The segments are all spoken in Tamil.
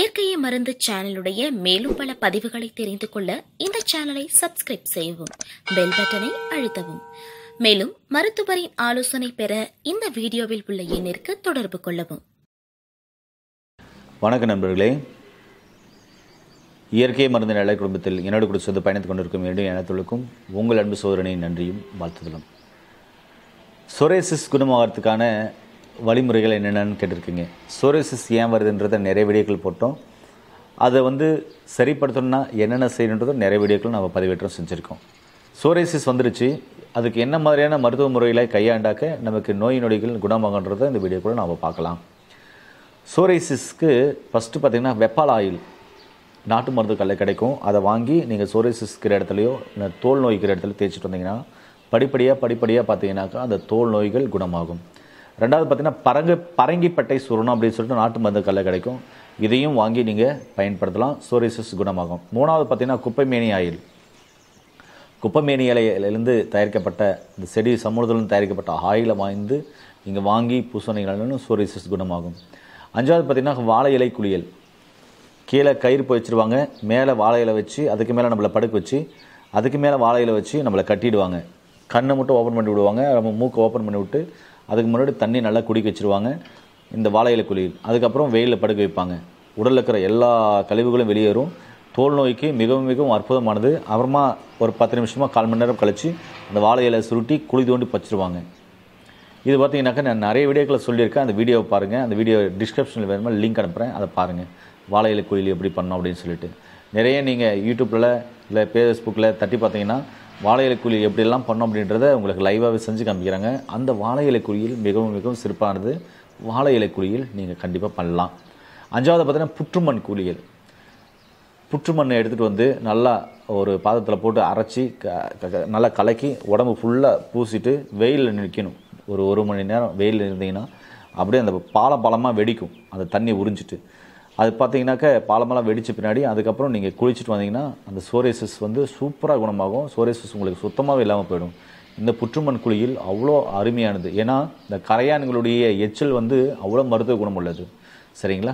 இயற்கையை மருந்து சேனலுடைய மேலும் பல பதிவுகளை தெரிந்து கொள்ள இந்த சேனலை சப்ஸ்கிரைப் செய்யவும் பெல் பட்டனை அழுத்தவும் மேலும் மருத்துவரின் ஆலோசனை பெற இந்த வீடியோவில் உள்ள எண்ணிற்கு தொடர்பு கொள்ளவும் வணக்கம் நண்பர்களே இயற்கை மருந்து நிலை குடும்பத்தில் என்னோடு கூட சேர்ந்து பயணித்துக் கொண்டிருக்கும் இரண்டு இனத்துகளுக்கும் உங்கள் அன்பு சோதரனின் நன்றியும் வாழ்த்துதலும் சோரேசிஸ் குணமாகறதுக்கான வழிமுறைகள் என்னென்னு கேட்டிருக்கீங்க சோரேசிஸ் ஏன் வருதுன்றதை நிறைய வீடியோக்கள் போட்டோம் அதை வந்து சரிப்படுத்தணும்னா என்னென்ன செய்யணுன்றதோ நிறைய வீடியோக்கள் நம்ம பதிவேற்றம் செஞ்சுருக்கோம் சோரேசிஸ் வந்துருச்சு அதுக்கு என்ன மாதிரியான மருத்துவ முறைகளை கையாண்டாக்க நமக்கு நோய் நொடிகள் குணமாகன்றதை இந்த வீடியோக்குள்ள நாம் பார்க்கலாம் சோரைசிஸ்க்கு ஃபஸ்ட்டு பார்த்தீங்கன்னா வெப்பால் ஆயில் நாட்டு மருந்து கல்லை கிடைக்கும் அதை வாங்கி நீங்கள் சோரைசிஸ் இருக்கிற இடத்துலையோ இல்லை தோல் நோய் இருக்கிற இடத்துல தேய்ச்சிட்டு வந்தீங்கன்னா படிப்படியாக படிப்படியாக பார்த்தீங்கன்னாக்கா அந்த தோல் நோய்கள் குணமாகும் ரெண்டாவது பார்த்தீங்கன்னா பரங்கு பரங்கிப்பட்டை சுரணம் அப்படின்னு சொல்லிட்டு நாட்டு மருந்து கல்லை கிடைக்கும் இதையும் வாங்கி நீங்கள் பயன்படுத்தலாம் சோரைசிஸ் குணமாகும் மூணாவது பார்த்தீங்கன்னா குப்பைமேனி ஆயில் குப்பைமேனி இலையிலிருந்து தயாரிக்கப்பட்ட இந்த செடி சமூகத்திலிருந்து தயாரிக்கப்பட்ட ஆயிலை வாங்கி நீங்கள் வாங்கி பூசணிகளாலும் சோரிசிஸ் குணமாகும் அஞ்சாவது பார்த்தீங்கன்னா வாழை இலை குளியல் கீழே கயிறு போய் வச்சுருவாங்க மேலே வாழை இலை வச்சு அதுக்கு மேலே நம்மளை படுக்க வச்சு அதுக்கு மேலே வாழை இலை வச்சு நம்மளை கட்டிடுவாங்க கண்ணை மட்டும் ஓப்பன் பண்ணி விடுவாங்க நம்ம மூக்கை ஓப்பன் பண்ணி விட்டு அதுக்கு முன்னாடி தண்ணி நல்லா குடிக்க வச்சுருவாங்க இந்த வாழை இலை குளியல் அதுக்கப்புறம் வெயிலில் படுக்க வைப்பாங்க உடலில் இருக்கிற எல்லா கழிவுகளும் வெளியேறும் தோல் நோய்க்கு மிகவும் மிகவும் அற்புதமானது அப்புறமா ஒரு பத்து நிமிஷமாக கால் மணி நேரம் கழித்து அந்த வாழை இலை சுருட்டி குழி தோண்டி பச்சிருவாங்க இது பார்த்தீங்கன்னாக்கா நான் நிறைய வீடியோக்களை சொல்லியிருக்கேன் அந்த வீடியோவை பாருங்கள் அந்த வீடியோ டிஸ்கிரிப்ஷனில் வேணுமா லிங்க் அனுப்புகிறேன் அதை பாருங்கள் வாழை இலை குழியில் எப்படி பண்ணோம் அப்படின்னு சொல்லிட்டு நிறைய நீங்கள் யூடியூப்பில் இல்லை ஃபேஸ்புக்கில் தட்டி பார்த்தீங்கன்னா வாழை இலை குழி எப்படியெல்லாம் பண்ணோம் அப்படின்றத உங்களுக்கு லைவாகவே செஞ்சு காமிக்கிறாங்க அந்த வாழை இலை குழியில் மிகவும் மிகவும் சிறப்பானது வாழை இலை குழியில் நீங்கள் கண்டிப்பாக பண்ணலாம் அஞ்சாவது பார்த்தீங்கன்னா புற்றுமண் குளியல் புற்று மண்ணை எடுத்துகிட்டு வந்து நல்லா ஒரு பாதத்தில் போட்டு அரைச்சி க க- நல்லா கலக்கி உடம்பு ஃபுல்லாக பூசிட்டு வெயிலில் நிற்கணும் ஒரு ஒரு மணி நேரம் வெயிலில் இருந்தீங்கன்னா அப்படியே அந்த பாலம் பாலமாக வெடிக்கும் அந்த தண்ணி உறிஞ்சிட்டு அது பார்த்தீங்கன்னாக்க பாலமெல்லாம் வெடிச்ச பின்னாடி அதுக்கப்புறம் நீங்கள் குளிச்சுட்டு வந்தீங்கன்னா அந்த சோரேசிஸ் வந்து சூப்பராக குணமாகும் சோரேசிஸ் உங்களுக்கு சுத்தமாகவே இல்லாமல் போயிடும் இந்த புற்றுமண் குழியில் அவ்வளோ அருமையானது ஏன்னா இந்த கரையான்களுடைய எச்சல் வந்து அவ்வளோ மருத்துவ குணம் உள்ளது சரிங்களா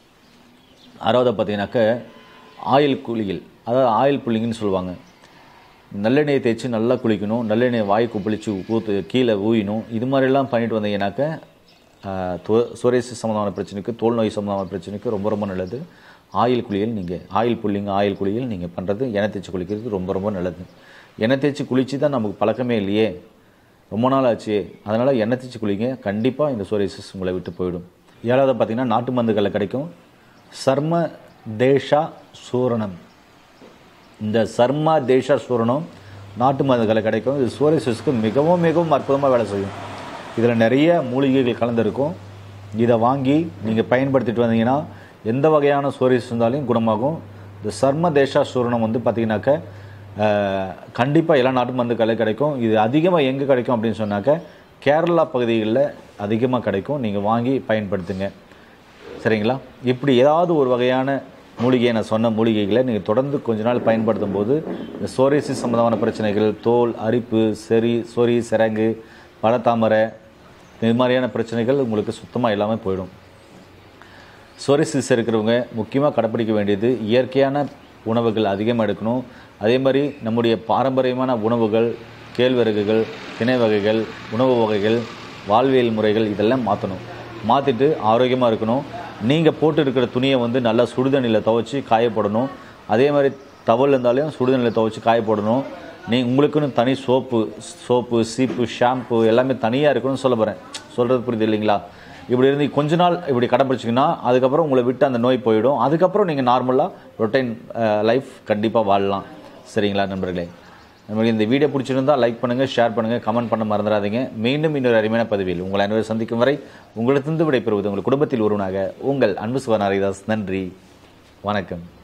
ஆறாவது பார்த்தீங்கன்னாக்க ஆயில் குளியல் அதாவது ஆயில் புள்ளிங்கன்னு சொல்லுவாங்க நல்லெண்ணெயை தேய்ச்சி நல்லா குளிக்கணும் நல்லெண்ணெயை வாய் குப்பளிச்சு ஊற்று கீழே ஊயினும் இது மாதிரிலாம் பண்ணிட்டு வந்தீங்கன்னாக்க ஆஹ், தோ- சோரியாசிஸ் சம்மந்தமான பிரச்சனைக்கு தோல் நோய் சம்மந்தமான பிரச்சனைக்கு ரொம்ப ரொம்ப நல்லது ஆயில் குளியல் நீங்கள் ஆயில் புள்ளிங்க ஆயில் குளியல் நீங்கள் பண்ணுறது எண்ணெய் தேய்ச்சி குளிக்கிறது ரொம்ப ரொம்ப நல்லது எண்ணெய் தேய்ச்சி குளிச்சு தான் நமக்கு பழக்கமே இல்லையே ரொம்ப நாள் ஆச்சு அதனால் எண்ணெய் தேய்ச்சி குளிங்க கண்டிப்பாக இந்த சோரியாசிஸ் உங்களை விட்டு போயிடும் ஏழாவது பார்த்தீங்கன்னா நாட்டு மருந்துகளில் கிடைக்கும் சர்ம தேஷா சூரணம் இந்த சர்மா தேஷா சூரணம் நாட்டு மருந்துகளை கிடைக்கும் இது சோரியாசிஸ்க்கு மிகவும் மிகவும் அற்புதமாக வேலை செய்யும் இதில் நிறைய மூலிகைகள் கலந்துருக்கும் இதை வாங்கி நீங்கள் பயன்படுத்திட்டு வந்தீங்கன்னா எந்த வகையான சோரியாசிஸ் இருந்தாலும் குணமாகும் இந்த சர்ம தேஷா சூரணம் வந்து பார்த்தீங்கன்னாக்க கண்டிப்பாக எல்லா நாட்டு மருந்துகளே கிடைக்கும் இது அதிகமாக எங்கே கிடைக்கும் அப்படின்னு சொன்னாக்க கேரளா பகுதிகளில் அதிகமாக கிடைக்கும் நீங்கள் வாங்கி பயன்படுத்துங்க சரிங்களா இப்படி ஏதாவது ஒரு வகையான மூலிகையை நான் சொன்ன மூலிகைகளை நீங்கள் தொடர்ந்து கொஞ்ச நாள் பயன்படுத்தும் போது இந்த சோரியாசிஸ் சம்மந்தமான பிரச்சனைகள் தோல் அரிப்பு செறி சொறி சிரங்கு பழத்தாமரை இது மாதிரியான பிரச்சனைகள் உங்களுக்கு சுத்தமாக இல்லாமல் போயிடும் சோரிசிஸ் இருக்கிறவங்க முக்கியமாக கடைப்பிடிக்க வேண்டியது இயற்கையான உணவுகள் அதிகமாக எடுக்கணும் அதே மாதிரி நம்முடைய பாரம்பரியமான உணவுகள் கேழ்வரகுகள் திணை வகைகள் உணவு வகைகள் வாழ்வியல் முறைகள் இதெல்லாம் மாற்றணும் மாற்றிட்டு ஆரோக்கியமாக இருக்கணும் நீங்கள் போட்டு இருக்கிற துணியை வந்து நல்லா சுடுதண்ணியில் துவைச்சி காயப்படணும் அதே மாதிரி டவல் இருந்தாலும் சுடுதண்ணியில் துவைச்சி காயப்படணும் நீ உங்களுக்குன்னு தனி சோப்பு சோப்பு சீப்பு ஷாம்பு எல்லாமே தனியாக இருக்கணும்னு சொல்ல போகிறேன் சொல்கிறது புரியுது இல்லைங்களா இப்படி இருந்து கொஞ்ச நாள் இப்படி கடைப்பிடிச்சிங்கன்னா அதுக்கப்புறம் உங்களை விட்டு அந்த நோய் போயிடும் அதுக்கப்புறம் நீங்கள் நார்மலாக ரொட்டைன் லைஃப் கண்டிப்பாக வாழலாம் சரிங்களா நண்பர்களே நம்மளுக்கு இந்த வீடியோ பிடிச்சிருந்தா லைக் பண்ணுங்கள் ஷேர் பண்ணுங்கள் கமெண்ட் பண்ண மறந்துடாதீங்க மீண்டும் இன்னொரு அருமையான பதிவில் உங்களை அனைவரும் சந்திக்கும் வரை உங்களிடத்திலிருந்து விடைபெறுவது உங்கள் குடும்பத்தில் ஒருவனாக உங்கள் அன்பு சுவன் ஹரிதாஸ் நன்றி வணக்கம்